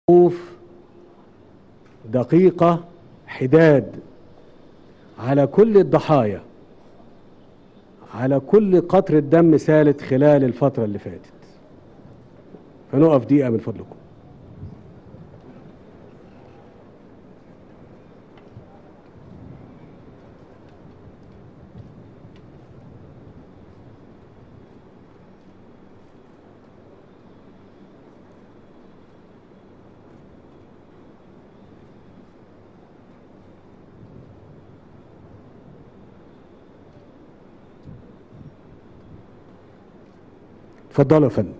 وقوف دقيقة حداد على كل الضحايا على كل قطرة دم سالت خلال الفترة اللي فاتت فنقف دقيقة من فضلكم اتفضلوا يا فندم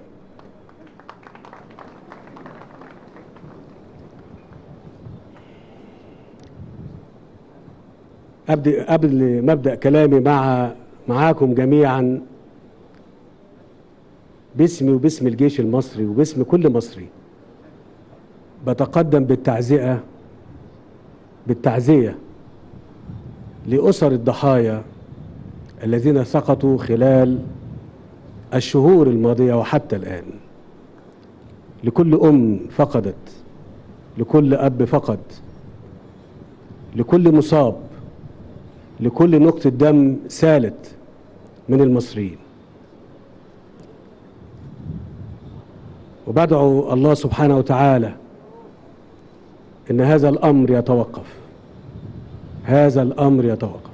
أبدأ قبل ما أبدأ كلامي مع معاكم جميعا باسمي وباسم الجيش المصري وباسم كل مصري بتقدم بالتعزئة بالتعزية لأسر الضحايا الذين سقطوا خلال الشهور الماضية وحتى الآن لكل أم فقدت لكل أب فقد لكل مصاب لكل نقطة دم سالت من المصريين وبدعو الله سبحانه وتعالى ان هذا الامر يتوقف هذا الامر يتوقف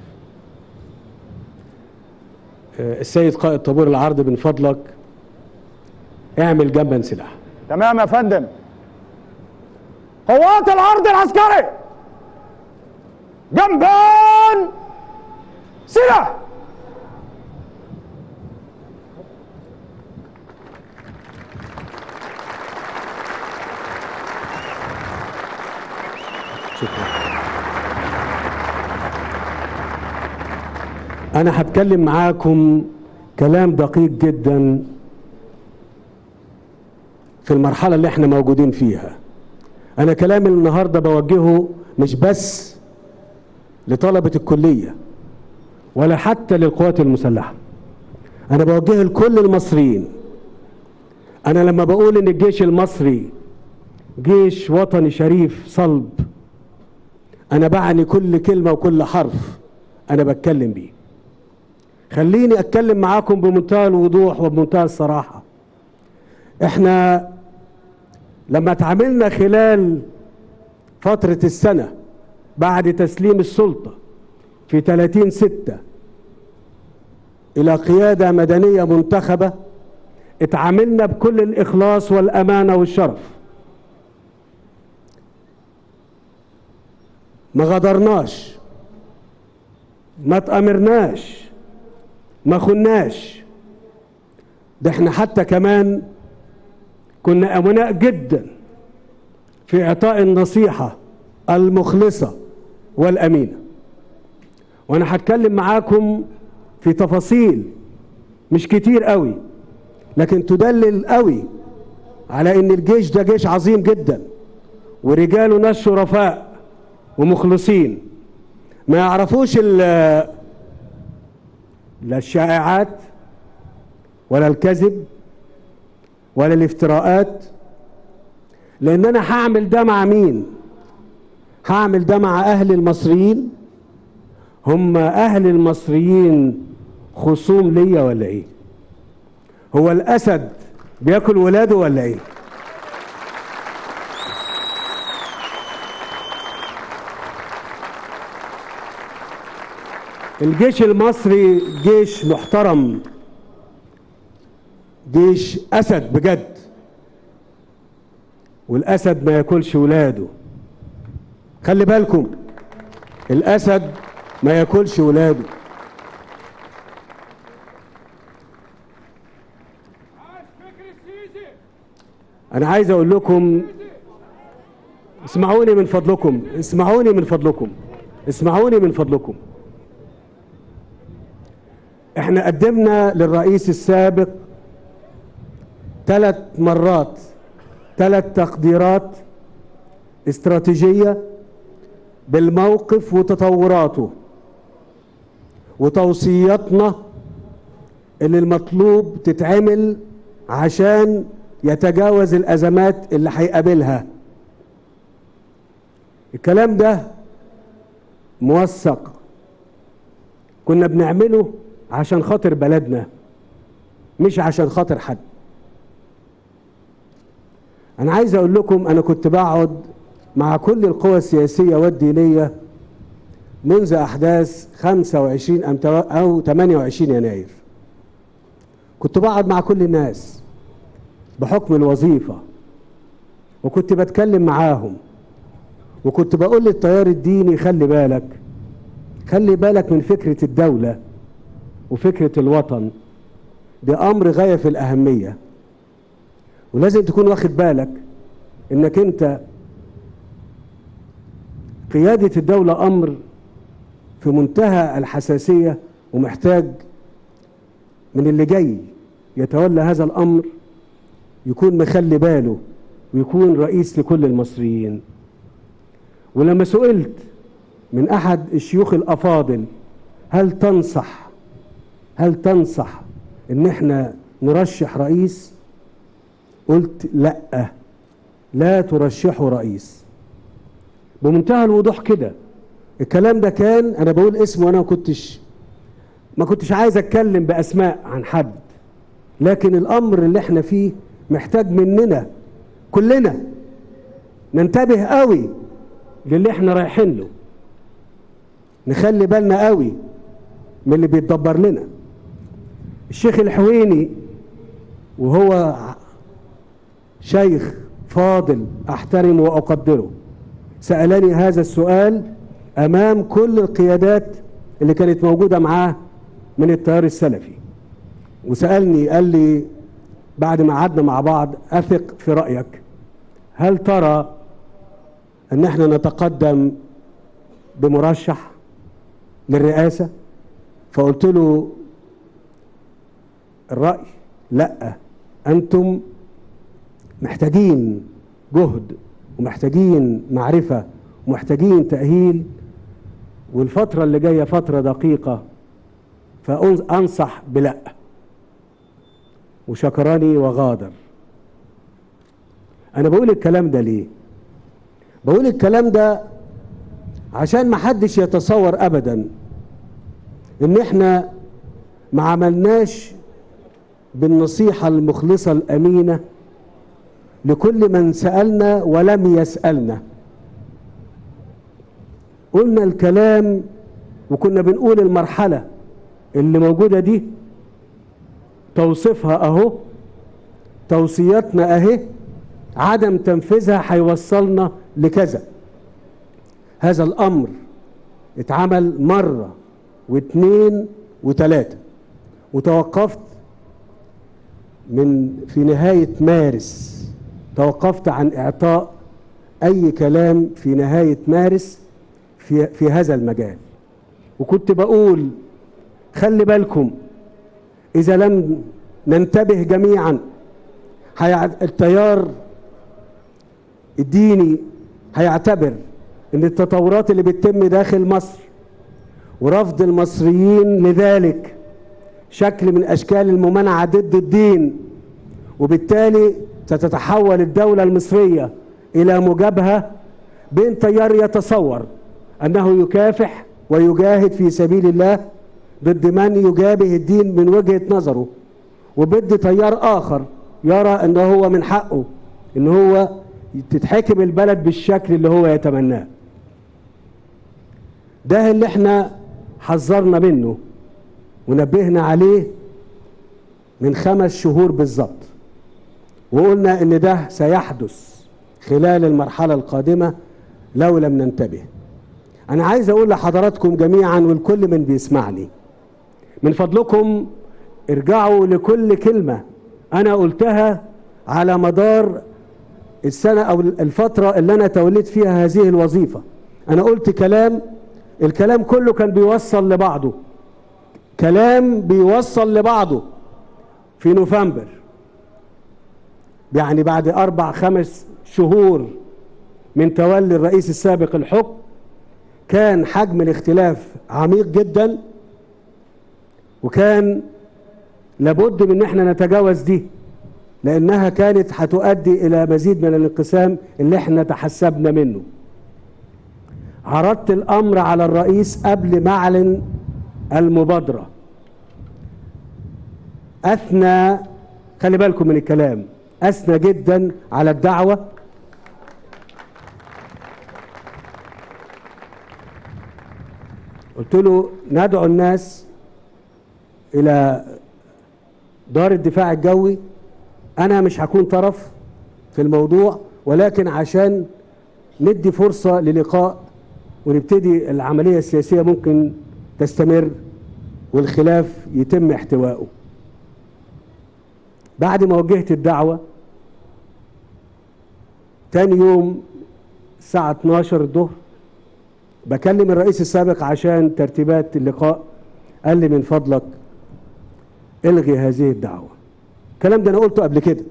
السيد قائد طابور العرض من فضلك اعمل جنبا سلاح تمام يا فندم قوات العرض العسكري جنبان سلاح شكرا انا هتكلم معاكم كلام دقيق جدا في المرحله اللي احنا موجودين فيها انا كلامي النهارده بوجهه مش بس لطلبه الكليه ولا حتى للقوات المسلحه انا بوجهه لكل المصريين انا لما بقول ان الجيش المصري جيش وطني شريف صلب انا بعني كل كلمه وكل حرف انا بتكلم بيه خليني اتكلم معاكم بمنتهى الوضوح وبمنتهى الصراحه احنا لما تعاملنا خلال فتره السنه بعد تسليم السلطه في 30 ستة الى قياده مدنيه منتخبه اتعاملنا بكل الاخلاص والامانه والشرف ما غدرناش ما تأمرناش ما خناش ده احنا حتى كمان كنا أمناء جدا في إعطاء النصيحة المخلصة والأمينة وأنا هتكلم معاكم في تفاصيل مش كتير قوي لكن تدلل قوي على ان الجيش ده جيش عظيم جدا ورجاله ناس شرفاء ومخلصين ما يعرفوش لا الشائعات ولا الكذب ولا الافتراءات لان انا هعمل ده مع مين هعمل ده مع اهل المصريين هم اهل المصريين خصوم ليا ولا ايه هو الاسد بياكل ولاده ولا ايه الجيش المصري جيش محترم جيش اسد بجد والاسد ما ياكلش ولاده خلي بالكم الاسد ما ياكلش ولاده انا عايز اقول لكم اسمعوني من فضلكم اسمعوني من فضلكم اسمعوني من فضلكم احنا قدمنا للرئيس السابق ثلاث مرات ثلاث تقديرات استراتيجية بالموقف وتطوراته وتوصياتنا اللي المطلوب تتعمل عشان يتجاوز الأزمات اللي هيقابلها الكلام ده موثق كنا بنعمله عشان خاطر بلدنا مش عشان خاطر حد انا عايز اقول لكم انا كنت بقعد مع كل القوى السياسية والدينية منذ احداث 25 أم تو- او 28 يناير كنت بقعد مع كل الناس بحكم الوظيفة وكنت بتكلم معاهم وكنت بقول للتيار الديني خلي بالك خلي بالك من فكرة الدولة وفكرة الوطن ده أمر غاية في الأهمية ولازم تكون واخد بالك إنك أنت قيادة الدولة أمر في منتهى الحساسية ومحتاج من اللي جاي يتولى هذا الأمر يكون مخلي باله ويكون رئيس لكل المصريين ولما سئلت من أحد الشيوخ الأفاضل هل تنصح هل تنصح إن احنا نرشح رئيس قلت لا لا ترشحوا رئيس بمنتهى الوضوح كده الكلام ده كان انا بقول اسمه وانا ما كنتش ما كنتش عايز اتكلم باسماء عن حد لكن الامر اللي احنا فيه محتاج مننا كلنا ننتبه قوي للي احنا رايحين له نخلي بالنا قوي من اللي بيتدبر لنا الشيخ الحويني وهو شيخ فاضل احترمه واقدره سالني هذا السؤال امام كل القيادات اللي كانت موجوده معاه من التيار السلفي وسالني قال لي بعد ما قعدنا مع بعض اثق في رايك هل ترى ان احنا نتقدم بمرشح للرئاسه فقلت له الراي لا انتم محتاجين جهد ومحتاجين معرفه ومحتاجين تاهيل والفتره اللي جايه فتره دقيقه فانصح بلا وشكرني وغادر انا بقول الكلام ده ليه بقول الكلام ده عشان ما حدش يتصور ابدا ان احنا ما عملناش بالنصيحة المخلصة الأمينة لكل من سألنا ولم يسألنا قلنا الكلام وكنا بنقول المرحلة اللي موجودة دي توصيفها أهو توصياتنا أهي عدم تنفيذها هيوصلنا لكذا هذا الأمر اتعمل مرة واثنين وثلاثة وتوقفت من في نهاية مارس توقفت عن إعطاء أي كلام في نهاية مارس في, في هذا المجال وكنت بقول خلي بالكم إذا لم ننتبه جميعا التيار الديني هيعتبر ان التطورات اللي بتتم داخل مصر ورفض المصريين لذلك شكل من اشكال الممانعه ضد الدين وبالتالي ستتحول الدوله المصريه الى مجابهه بين تيار يتصور انه يكافح ويجاهد في سبيل الله ضد من يجابه الدين من وجهه نظره وضد تيار اخر يرى انه هو من حقه ان هو تتحكم البلد بالشكل اللي هو يتمناه ده اللي احنا حذرنا منه ونبهنا عليه من خمس شهور بالظبط وقلنا ان ده سيحدث خلال المرحلة القادمة لو لم ننتبه انا عايز اقول لحضراتكم جميعا والكل من بيسمعني من فضلكم ارجعوا لكل كلمة انا قلتها على مدار السنة او الفترة اللي انا توليت فيها هذه الوظيفة انا قلت كلام الكلام كله كان بيوصل لبعضه كلام بيوصل لبعضه في نوفمبر يعني بعد أربع خمس شهور من تولي الرئيس السابق الحكم كان حجم الاختلاف عميق جدا وكان لابد من ان احنا نتجاوز دي لانها كانت هتؤدي الى مزيد من الانقسام اللي احنا تحسبنا منه عرضت الامر على الرئيس قبل ما اعلن المبادره اثنى خلي بالكم من الكلام اثنى جدا على الدعوه قلت له ندعو الناس الى دار الدفاع الجوي انا مش هكون طرف في الموضوع ولكن عشان ندي فرصه للقاء ونبتدي العمليه السياسيه ممكن تستمر والخلاف يتم احتوائه بعد ما وجهت الدعوه تاني يوم الساعه 12 الظهر بكلم الرئيس السابق عشان ترتيبات اللقاء قال لي من فضلك الغي هذه الدعوه الكلام ده انا قلته قبل كده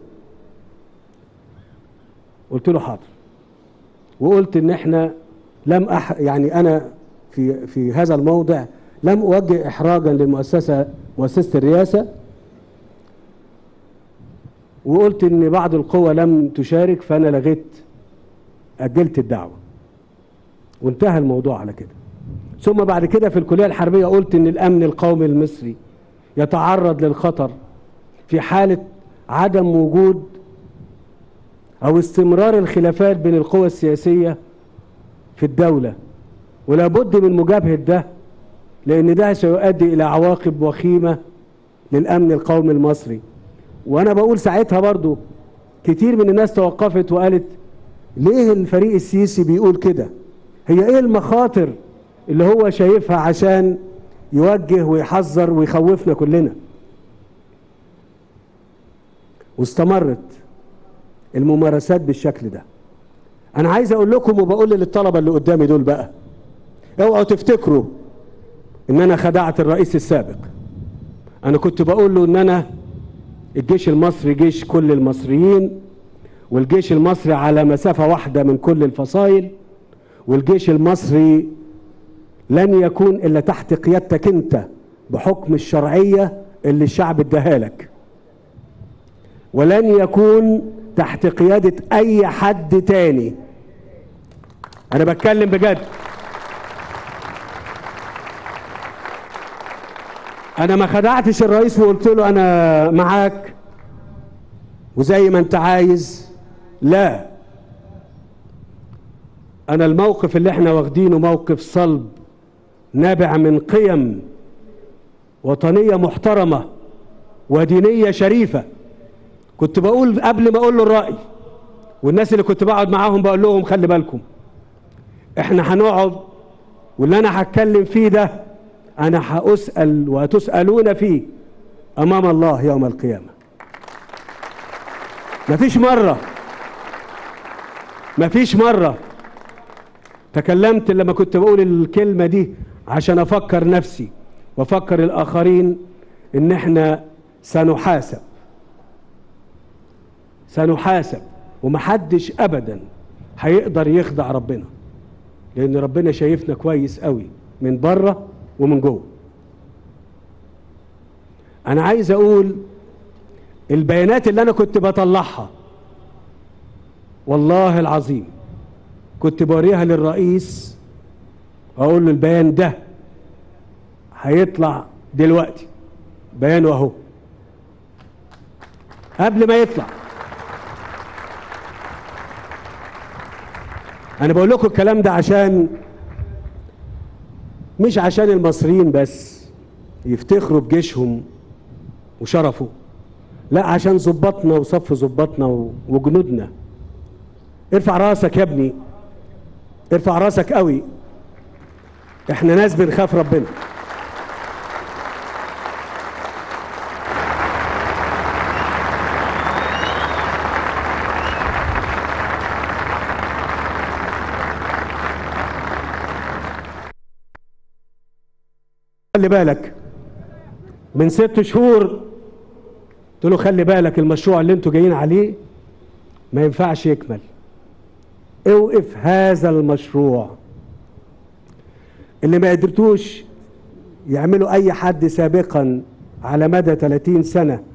قلت له حاضر وقلت ان احنا لم أح يعني انا في في هذا الموضع لم اوجه احراجا للمؤسسه مؤسسه الرئاسه وقلت ان بعض القوى لم تشارك فانا لغيت اجلت الدعوه وانتهى الموضوع على كده ثم بعد كده في الكليه الحربيه قلت ان الامن القومي المصري يتعرض للخطر في حاله عدم وجود او استمرار الخلافات بين القوى السياسيه في الدوله ولا بد من مجابهه ده لان ده سيؤدي الى عواقب وخيمه للامن القومي المصري وانا بقول ساعتها برضو كتير من الناس توقفت وقالت ليه الفريق السيسي بيقول كده هي ايه المخاطر اللي هو شايفها عشان يوجه ويحذر ويخوفنا كلنا واستمرت الممارسات بالشكل ده انا عايز اقول لكم وبقول للطلبه اللي قدامي دول بقى اوعوا تفتكروا ان انا خدعت الرئيس السابق انا كنت بقول له ان انا الجيش المصري جيش كل المصريين والجيش المصري على مسافة واحدة من كل الفصائل والجيش المصري لن يكون إلا تحت قيادتك أنت بحكم الشرعية اللي الشعب اداها لك ولن يكون تحت قيادة أي حد تاني أنا بتكلم بجد أنا ما خدعتش الرئيس وقلت له أنا معاك وزي ما أنت عايز لا أنا الموقف اللي احنا واخدينه موقف صلب نابع من قيم وطنية محترمة ودينية شريفة كنت بقول قبل ما أقول له الرأي والناس اللي كنت بقعد معاهم بقول لهم خلي بالكم احنا هنقعد واللي أنا هتكلم فيه ده أنا هأسأل وتسألون فيه أمام الله يوم القيامة مفيش مرة مفيش مرة تكلمت لما كنت بقول الكلمة دي عشان أفكر نفسي وأفكر الآخرين إن إحنا سنحاسب سنحاسب ومحدش أبدا هيقدر يخدع ربنا لأن ربنا شايفنا كويس قوي من بره ومن جوه أنا عايز أقول البيانات اللي أنا كنت بطلعها والله العظيم كنت بوريها للرئيس اقول له البيان ده هيطلع دلوقتي بيانه اهو قبل ما يطلع انا بقول لكم الكلام ده عشان مش عشان المصريين بس يفتخروا بجيشهم وشرفه لا عشان ظباطنا وصف ظباطنا وجنودنا ارفع راسك يا ابني ارفع راسك قوي احنا ناس بنخاف ربنا خلي بالك من ست شهور قلت له خلي بالك المشروع اللي انتوا جايين عليه ما ينفعش يكمل اوقف هذا المشروع اللي ما قدرتوش يعملوا اي حد سابقا على مدى 30 سنة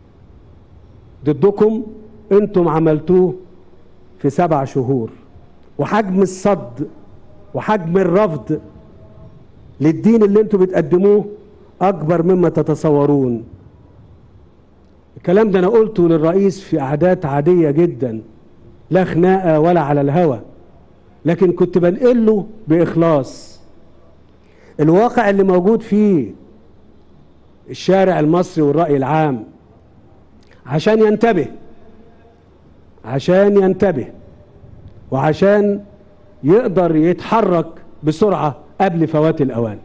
ضدكم انتم عملتوه في سبع شهور وحجم الصد وحجم الرفض للدين اللي انتوا بتقدموه اكبر مما تتصورون الكلام ده انا قلته للرئيس في قعدات عاديه جدا لا خناقه ولا على الهوى لكن كنت بنقل له باخلاص الواقع اللي موجود فيه الشارع المصري والراي العام عشان ينتبه عشان ينتبه وعشان يقدر يتحرك بسرعه قبل فوات الاوان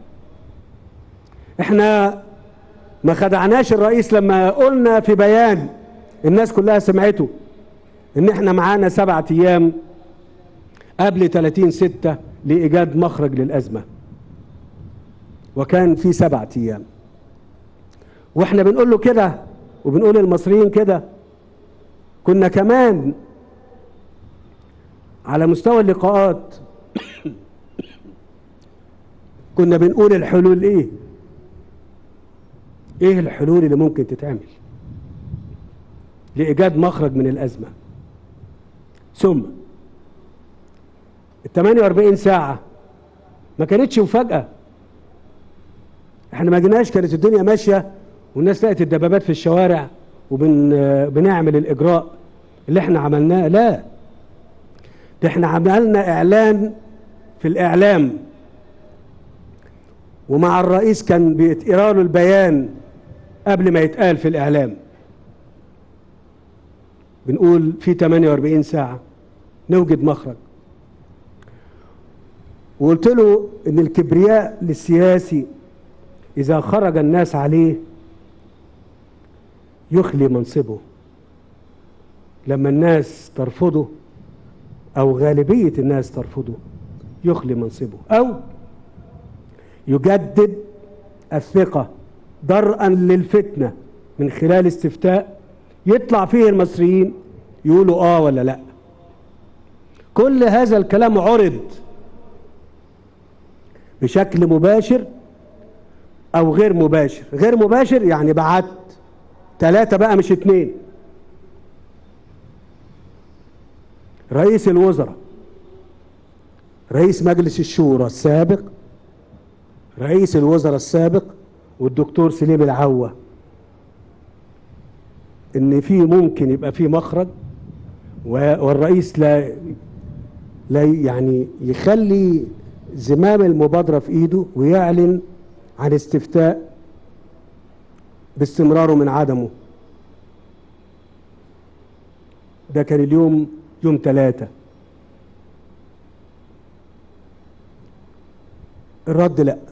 احنا ما خدعناش الرئيس لما قلنا في بيان الناس كلها سمعته ان احنا معانا سبعة ايام قبل 30 ستة لإيجاد مخرج للأزمة وكان في سبعة أيام واحنا بنقول له كده وبنقول للمصريين كده كنا كمان على مستوى اللقاءات كنا بنقول الحلول ايه ايه الحلول اللي ممكن تتعمل لإيجاد مخرج من الأزمة ثم ال 48 ساعة ما كانتش مفاجأة احنا ما جيناش كانت الدنيا ماشية والناس لقت الدبابات في الشوارع وبنعمل الإجراء اللي احنا عملناه لا ده احنا عملنا إعلان في الإعلام ومع الرئيس كان بيتقرا له البيان قبل ما يتقال في الإعلام بنقول في 48 ساعة نوجد مخرج وقلت له ان الكبرياء للسياسي اذا خرج الناس عليه يخلي منصبه لما الناس ترفضه او غالبيه الناس ترفضه يخلي منصبه او يجدد الثقه درءا للفتنه من خلال استفتاء يطلع فيه المصريين يقولوا اه ولا لا كل هذا الكلام عرض بشكل مباشر او غير مباشر غير مباشر يعني بعت ثلاثة بقى مش اتنين رئيس الوزراء رئيس مجلس الشورى السابق رئيس الوزراء السابق والدكتور سليم العوة ان في ممكن يبقى في مخرج والرئيس لا لا يعني يخلي زمام المبادرة في ايده ويعلن عن استفتاء باستمراره من عدمه ده كان اليوم يوم ثلاثة الرد لا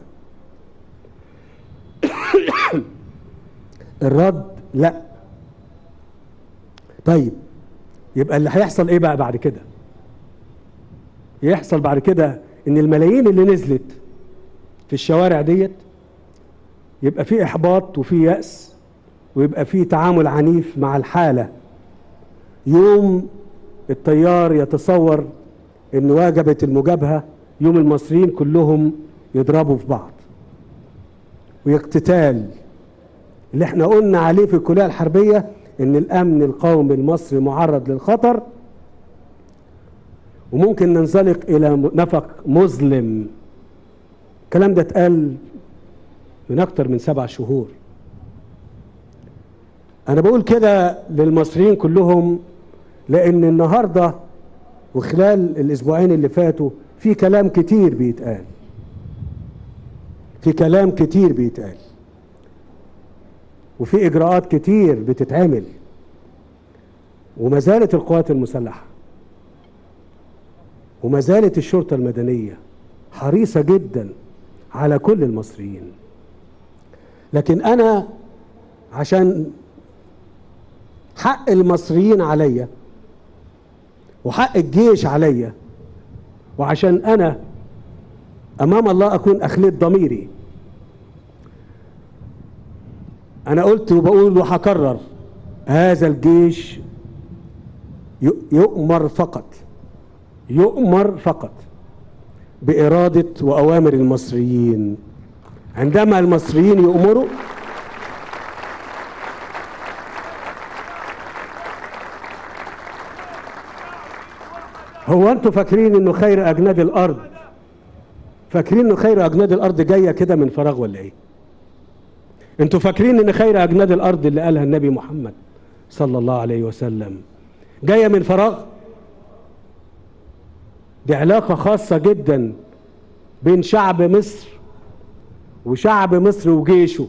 الرد لا طيب يبقى اللي هيحصل ايه بقى بعد كده يحصل بعد كده ان الملايين اللي نزلت في الشوارع ديت يبقى في احباط وفي يأس ويبقى في تعامل عنيف مع الحالة يوم الطيار يتصور ان واجبت المجابهة يوم المصريين كلهم يضربوا في بعض ويقتتال اللي احنا قلنا عليه في الكلية الحربية ان الامن القومي المصري معرض للخطر وممكن ننزلق الى نفق مظلم الكلام ده اتقال من اكتر من سبع شهور انا بقول كده للمصريين كلهم لان النهارده وخلال الاسبوعين اللي فاتوا في كلام كتير بيتقال في كلام كتير بيتقال وفي اجراءات كتير بتتعمل وما زالت القوات المسلحه وما زالت الشرطه المدنيه حريصه جدا على كل المصريين لكن انا عشان حق المصريين عليا وحق الجيش عليا وعشان انا امام الله اكون اخليت ضميري انا قلت وبقول وهكرر هذا الجيش يؤمر فقط يؤمر فقط بإرادة وأوامر المصريين عندما المصريين يؤمروا هو انتوا فاكرين انه خير اجناد الارض فاكرين انه خير اجناد الارض جايه كده من فراغ ولا ايه انتوا فاكرين ان خير اجناد الارض اللي قالها النبي محمد صلى الله عليه وسلم جايه من فراغ دي علاقه خاصه جدا بين شعب مصر وشعب مصر وجيشه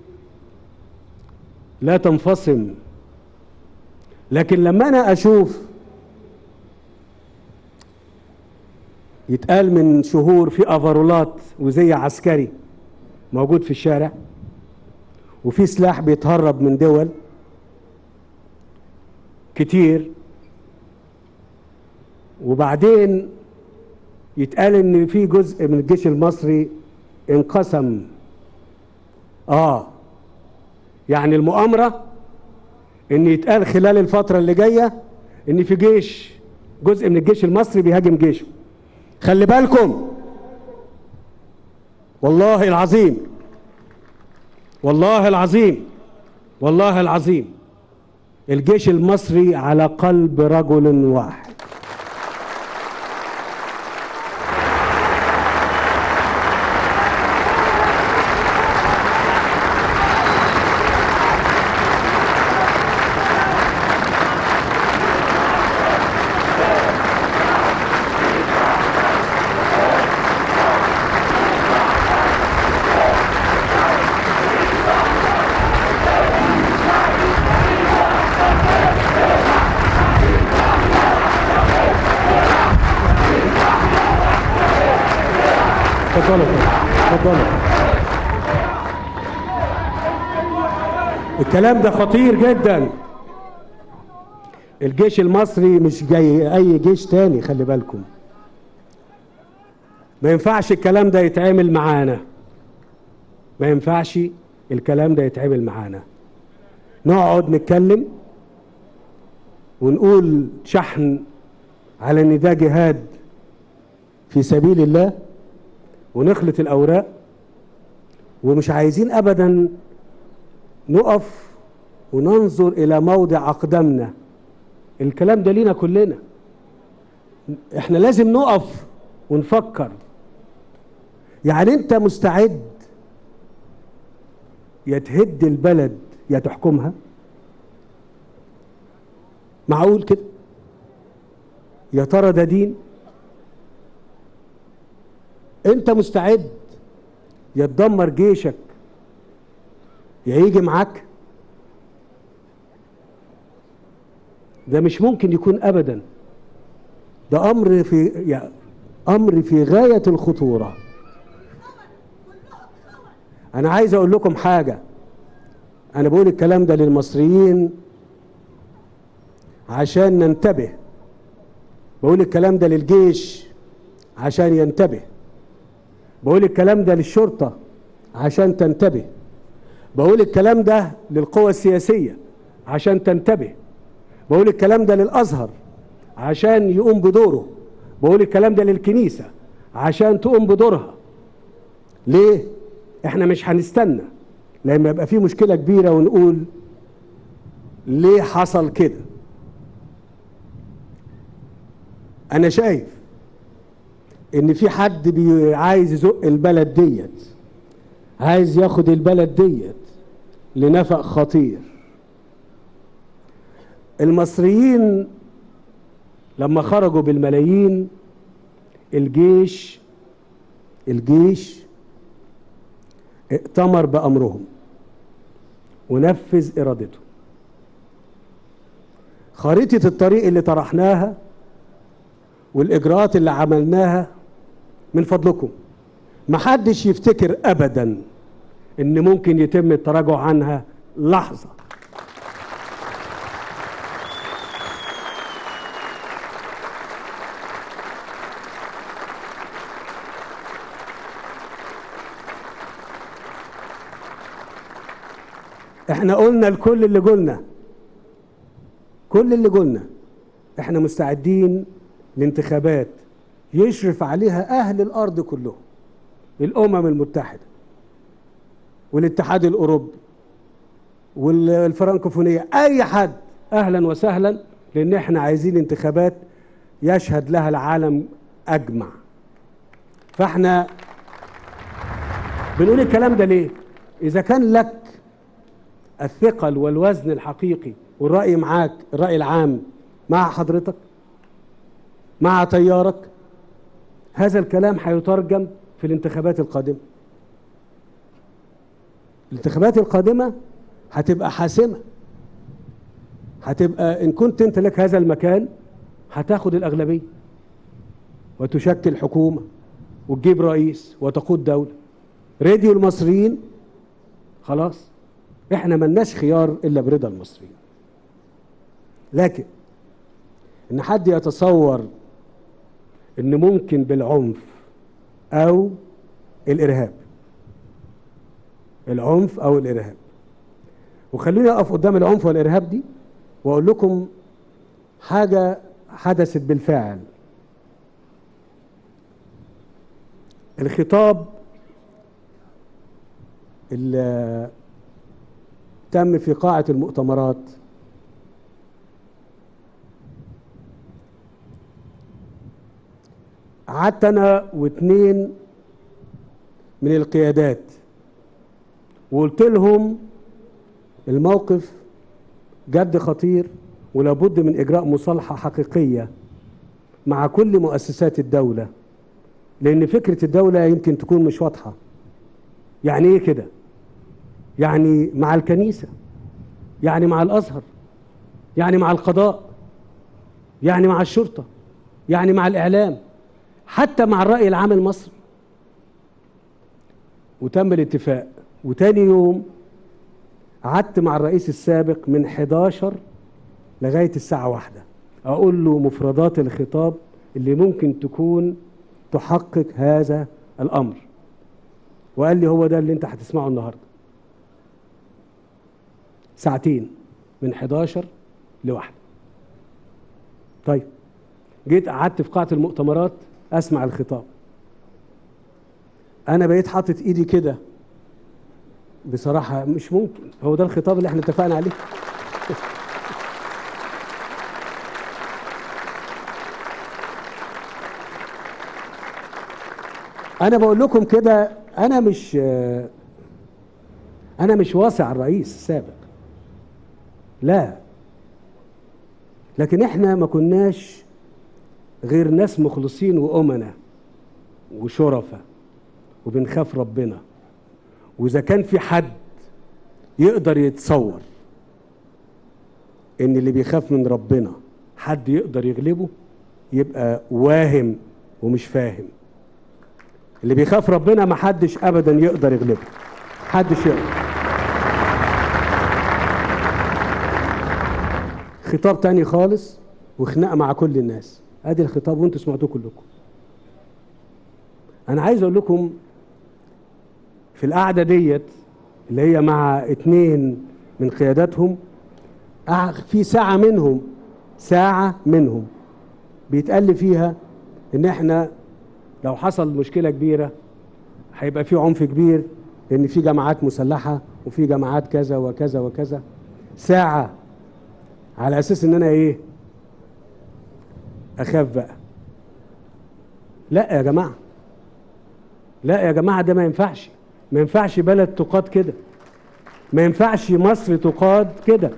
لا تنفصم لكن لما انا اشوف يتقال من شهور في افرولات وزي عسكري موجود في الشارع وفي سلاح بيتهرب من دول كتير وبعدين يتقال ان في جزء من الجيش المصري انقسم اه يعني المؤامره ان يتقال خلال الفتره اللي جايه ان في جيش جزء من الجيش المصري بيهاجم جيشه خلي بالكم والله العظيم والله العظيم والله العظيم الجيش المصري على قلب رجل واحد اتفضلوا اتفضلوا الكلام ده خطير جدا الجيش المصري مش جاي اي جيش تاني خلي بالكم ما ينفعش الكلام ده يتعامل معانا ما ينفعش الكلام ده يتعامل معانا نقعد نتكلم ونقول شحن على ان ده جهاد في سبيل الله ونخلط الاوراق ومش عايزين ابدا نقف وننظر الى موضع اقدامنا الكلام ده لينا كلنا احنا لازم نقف ونفكر يعني انت مستعد يا تهد البلد يا تحكمها معقول كده يا ترى ده دين انت مستعد يا تدمر جيشك يا يجي معاك ده مش ممكن يكون ابدا ده امر في يعني امر في غايه الخطوره انا عايز اقول لكم حاجه انا بقول الكلام ده للمصريين عشان ننتبه بقول الكلام ده للجيش عشان ينتبه بقول الكلام ده للشرطة عشان تنتبه بقول الكلام ده للقوى السياسية عشان تنتبه بقول الكلام ده للأزهر عشان يقوم بدوره بقول الكلام ده للكنيسة عشان تقوم بدورها ليه؟ احنا مش هنستنى لما يبقى في مشكلة كبيرة ونقول ليه حصل كده انا شايف ان في حد بي عايز يزق البلد ديت عايز ياخد البلد ديت لنفق خطير المصريين لما خرجوا بالملايين الجيش الجيش ائتمر بأمرهم ونفذ إرادته خريطة الطريق اللي طرحناها والإجراءات اللي عملناها من فضلكم محدش يفتكر أبدا إن ممكن يتم التراجع عنها لحظة احنا قلنا لكل اللي قلنا كل اللي قلنا احنا مستعدين لانتخابات يشرف عليها اهل الارض كلهم الامم المتحده والاتحاد الاوروبي والفرنكوفونيه اي حد اهلا وسهلا لان احنا عايزين انتخابات يشهد لها العالم اجمع فاحنا بنقول الكلام ده ليه اذا كان لك الثقل والوزن الحقيقي والراي معاك الراي العام مع حضرتك مع تيارك هذا الكلام هيترجم في الانتخابات القادمه الانتخابات القادمه هتبقى حاسمه هتبقى ان كنت انت لك هذا المكان هتاخد الاغلبيه وتشكل حكومه وتجيب رئيس وتقود دوله راديو المصريين خلاص احنا ملناش خيار الا برضا المصريين لكن ان حد يتصور ان ممكن بالعنف او الارهاب العنف او الارهاب وخلوني اقف قدام العنف والارهاب دي واقول لكم حاجه حدثت بالفعل الخطاب اللي تم في قاعة المؤتمرات قعدت أنا واثنين من القيادات وقلت لهم الموقف جد خطير ولابد من إجراء مصالحة حقيقية مع كل مؤسسات الدولة لأن فكرة الدولة يمكن تكون مش واضحة يعني إيه كده؟ يعني مع الكنيسة يعني مع الأزهر يعني مع القضاء يعني مع الشرطة يعني مع الإعلام حتى مع الرأي العام المصري وتم الاتفاق وتاني يوم قعدت مع الرئيس السابق من 11 لغاية الساعة واحدة أقول له مفردات الخطاب اللي ممكن تكون تحقق هذا الأمر وقال لي هو ده اللي انت هتسمعه النهارده ساعتين من 11 لواحدة طيب جيت قعدت في قاعة المؤتمرات أسمع الخطاب أنا بقيت حاطط إيدي كده بصراحة مش ممكن هو ده الخطاب اللي احنا اتفقنا عليه أنا بقول لكم كده أنا مش أنا مش واسع الرئيس السابق لا لكن احنا ما كناش غير ناس مخلصين وأمنا وشرفة وبنخاف ربنا وإذا كان في حد يقدر يتصور إن اللي بيخاف من ربنا حد يقدر يغلبه يبقى واهم ومش فاهم اللي بيخاف ربنا ما حدش أبدا يقدر يغلبه حدش يقدر خطاب تاني خالص وخناقه مع كل الناس ادي الخطاب وانتوا سمعتوه كلكم انا عايز اقول لكم في القعده ديت اللي هي مع اتنين من قياداتهم في ساعه منهم ساعه منهم بيتقال لي فيها ان احنا لو حصل مشكله كبيره هيبقى في عنف كبير لان في جماعات مسلحه وفي جماعات كذا وكذا وكذا ساعه على اساس ان انا ايه اخاف بقى لا يا جماعه لا يا جماعه ده ما ينفعش ما ينفعش بلد تقاد كده ما ينفعش مصر تقاد كده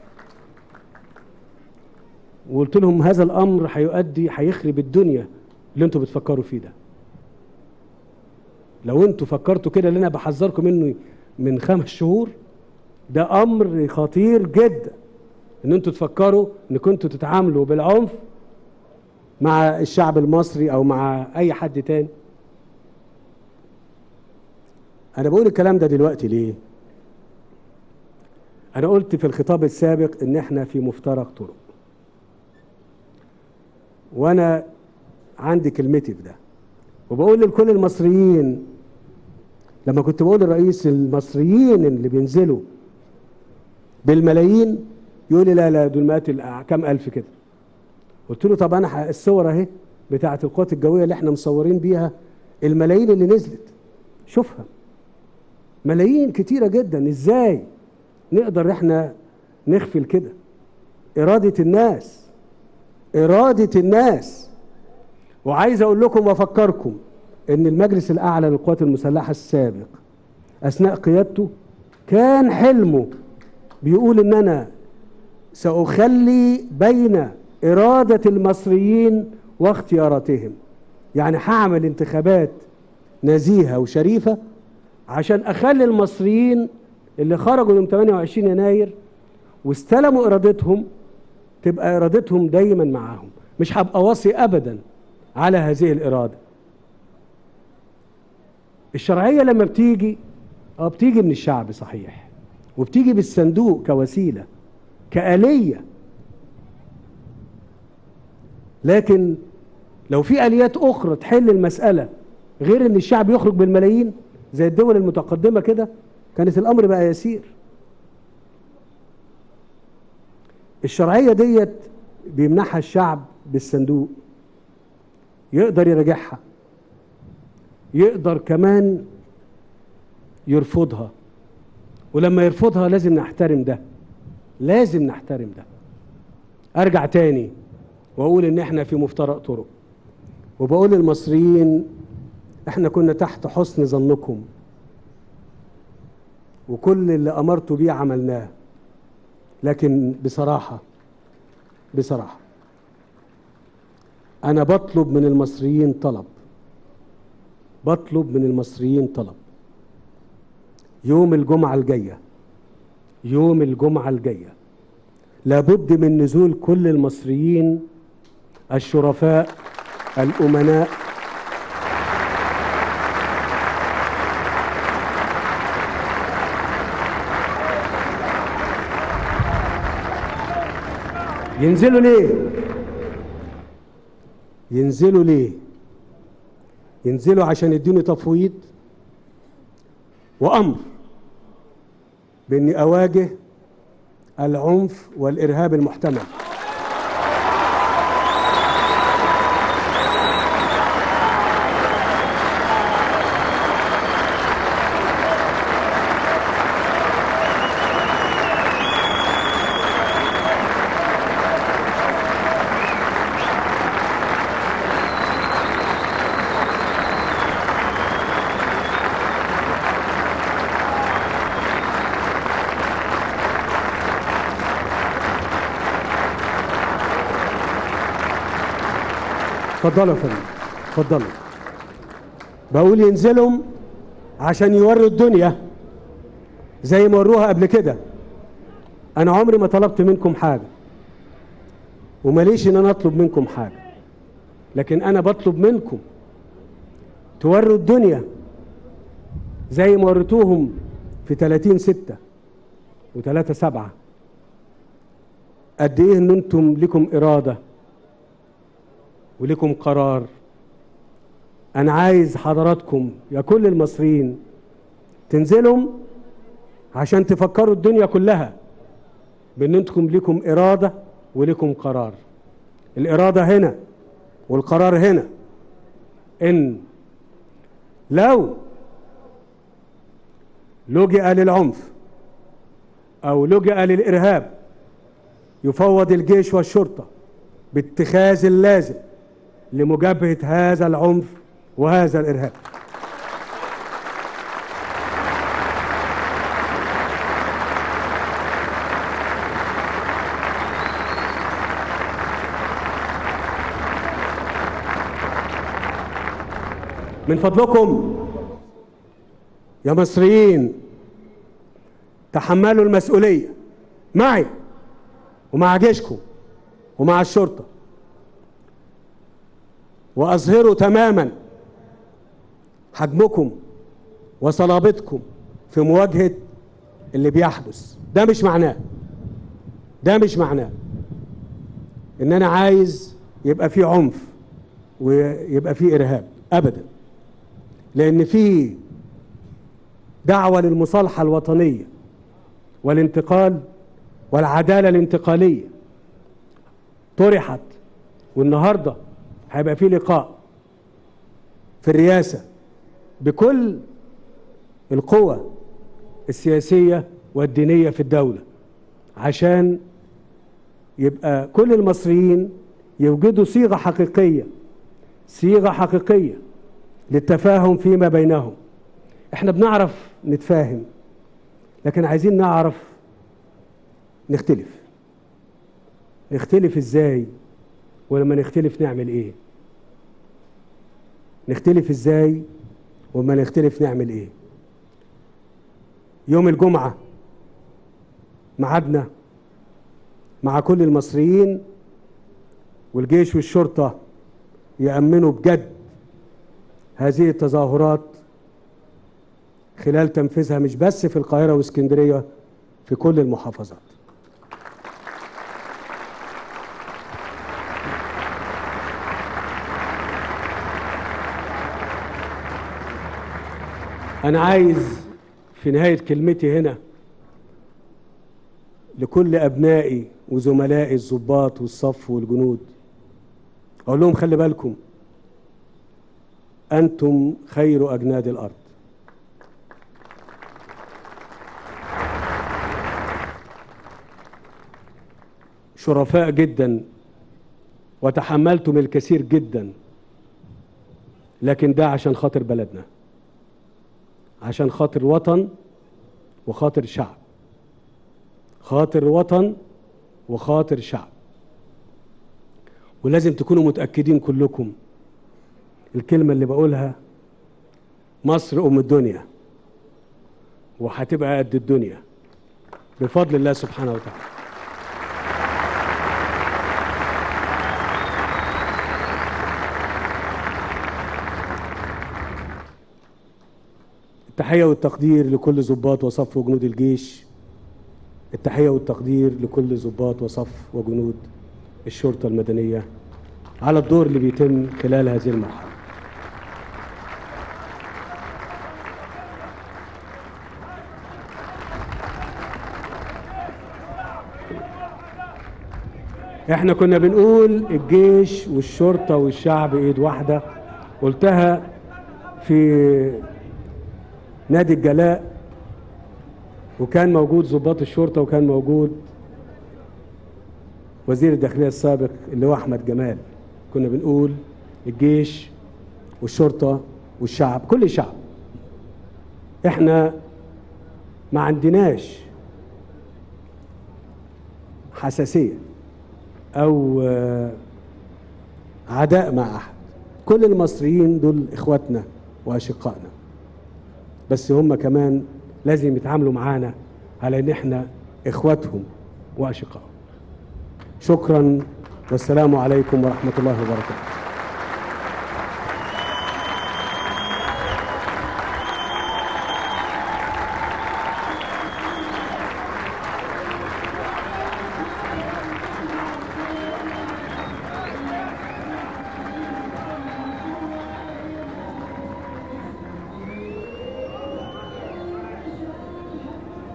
وقلت لهم هذا الامر هيؤدي هيخرب الدنيا اللي انتوا بتفكروا فيه ده لو انتوا فكرتوا كده اللي انا بحذركم منه من خمس شهور ده امر خطير جدا ان انتوا تفكروا ان كنتوا تتعاملوا بالعنف مع الشعب المصري او مع اي حد تاني انا بقول الكلام ده دلوقتي ليه انا قلت في الخطاب السابق ان احنا في مفترق طرق وانا عندي كلمتي في ده وبقول لكل المصريين لما كنت بقول للرئيس المصريين اللي بينزلوا بالملايين يقول لي لا لا دول مئات كام الف كده قلت له طب انا الصور اهي بتاعه القوات الجويه اللي احنا مصورين بيها الملايين اللي نزلت شوفها ملايين كتيره جدا ازاي نقدر احنا نغفل كده اراده الناس إرادة الناس وعايز أقول لكم وأفكركم إن المجلس الأعلى للقوات المسلحة السابق أثناء قيادته كان حلمه بيقول إن أنا سأخلي بين إرادة المصريين واختياراتهم يعني هعمل انتخابات نزيهة وشريفة عشان أخلي المصريين اللي خرجوا يوم 28 يناير واستلموا إرادتهم تبقى إرادتهم دايما معاهم مش هبقى واصي أبدا على هذه الإرادة الشرعية لما بتيجي اه بتيجي من الشعب صحيح وبتيجي بالصندوق كوسيلة كآلية لكن لو في آليات أخرى تحل المسألة غير إن الشعب يخرج بالملايين زي الدول المتقدمة كده كانت الأمر بقى يسير الشرعية ديت بيمنحها الشعب بالصندوق يقدر يراجعها يقدر كمان يرفضها ولما يرفضها لازم نحترم ده لازم نحترم ده ارجع تاني واقول ان احنا في مفترق طرق وبقول للمصريين احنا كنا تحت حسن ظنكم وكل اللي امرتوا بيه عملناه لكن بصراحه بصراحه انا بطلب من المصريين طلب بطلب من المصريين طلب يوم الجمعه الجايه يوم الجمعه الجايه لابد من نزول كل المصريين الشرفاء الامناء ينزلوا ليه ينزلوا ليه ينزلوا عشان يدوني تفويض وامر باني اواجه العنف والارهاب المحتمل اتفضلوا يا فندم اتفضلوا بقول ينزلوا عشان يوروا الدنيا زي ما وروها قبل كده انا عمري ما طلبت منكم حاجه وماليش ان انا اطلب منكم حاجه لكن انا بطلب منكم توروا الدنيا زي ما وريتوهم في 30 6 و3 7 قد ايه ان انتم لكم اراده ولكم قرار انا عايز حضراتكم يا كل المصريين تنزلوا عشان تفكروا الدنيا كلها بان انتم لكم اراده ولكم قرار الاراده هنا والقرار هنا ان لو لجئ للعنف او لجئ للارهاب يفوض الجيش والشرطه باتخاذ اللازم لمجابهه هذا العنف وهذا الارهاب من فضلكم يا مصريين تحملوا المسؤوليه معي ومع جيشكم ومع الشرطه واظهروا تماما حجمكم وصلابتكم في مواجهه اللي بيحدث ده مش معناه ده مش معناه ان انا عايز يبقى في عنف ويبقى في ارهاب ابدا لان في دعوه للمصالحه الوطنيه والانتقال والعداله الانتقاليه طرحت والنهارده هيبقى في لقاء في الرئاسه بكل القوى السياسيه والدينيه في الدوله عشان يبقى كل المصريين يوجدوا صيغة حقيقية صيغة حقيقية للتفاهم فيما بينهم احنا بنعرف نتفاهم لكن عايزين نعرف نختلف نختلف ازاي ولما نختلف نعمل ايه نختلف ازاي وما نختلف نعمل ايه يوم الجمعة ميعادنا مع كل المصريين والجيش والشرطة يأمنوا بجد هذه التظاهرات خلال تنفيذها مش بس في القاهرة واسكندرية في كل المحافظات أنا عايز في نهاية كلمتي هنا لكل أبنائي وزملائي الضباط والصف والجنود أقول لهم خلي بالكم أنتم خير أجناد الأرض شرفاء جدا وتحملتم الكثير جدا لكن ده عشان خاطر بلدنا عشان خاطر وطن وخاطر شعب خاطر وطن وخاطر شعب ولازم تكونوا متأكدين كلكم الكلمة اللي بقولها مصر أم الدنيا وهتبقى قد الدنيا بفضل الله سبحانه وتعالى التحية والتقدير لكل ضباط وصف وجنود الجيش التحية والتقدير لكل ضباط وصف وجنود الشرطة المدنية على الدور اللي بيتم خلال هذه المرحلة احنا كنا بنقول الجيش والشرطة والشعب ايد واحدة قلتها في نادي الجلاء وكان موجود ضباط الشرطة وكان موجود وزير الداخلية السابق اللي هو أحمد جمال كنا بنقول الجيش والشرطة والشعب كل شعب احنا ما عندناش حساسية أو آه، عداء مع أحد كل المصريين دول إخواتنا وأشقائنا بس هم كمان لازم يتعاملوا معانا على ان احنا اخواتهم واشقائهم شكرا والسلام عليكم ورحمه الله وبركاته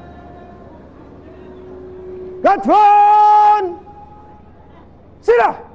كتفا سلاح